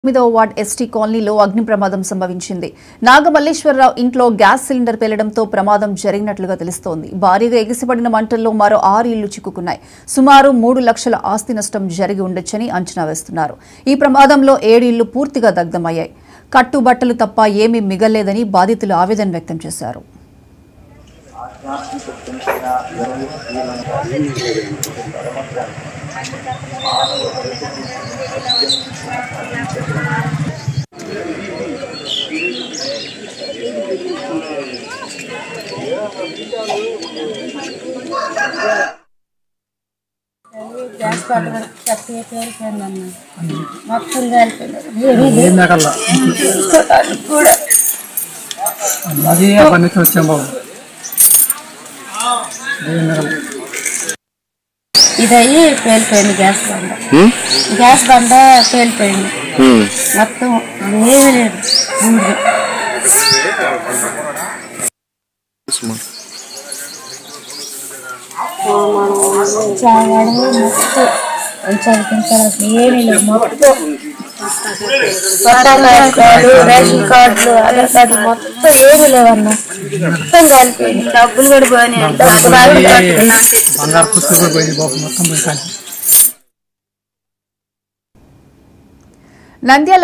తొమ్మిదవ ward ST కాలనీలో అగ్ని ప్రమాదం సంభవించింది నాగమల్లేశ్వరరావు ఇంట్లో గ్యాస్ సిలిండర్ పేలడంతో ప్రమాదం జరిగినట్లుగా తెలుస్తోంది భారీగా ఎగిసిపడిన మంటల్లో మరో ఆరు ఇళ్లు చిక్కుకున్నాయి సుమారు మూడు లక్షల ఆస్తి నష్టం జరిగి ఉండొచ్చని అంచనా వేస్తున్నారు ఈ ప్రమాదంలో ఏడు ఇళ్లు పూర్తిగా దగ్ధమయ్యాయి కట్టుబట్టలు తప్ప ఏమీ మిగల్లేదని బాధితులు ఆవేదన వ్యక్తం చేశారు గ్యాస్ పట్టుబడి చక్కగా పేలిపోయిందన్న మొత్తం కాలిపోయింది ఏందాకల్లా తీసుకోవడానికి కూడా అది పని నుంచి వచ్చాం బాబు ఏందాకల్లా ఇది అయ్యి పేలిపోయింది గ్యాస్ బండ గ్యాస్ బండ పేలిపోయింది మొత్తం ఏమీ లేదు బూడిద. చావాడు మొత్తం చదివించాలి అసలు ఏమీ లేదు మొత్తం పట్టాదారు కార్డు రేషన్ కార్డులు ఆధార్ కార్డు మొత్తం ఏమీ లేవన్న మొత్తం కాలిపోయింది డబ్బులు కూడా పోయినాయి డబ్బులు ఆవిడ కట్టుకున్నా బంగారు పుస్తకం కూడా పోయింది బాబు మొత్తం పోయి కానీ నంద్యాల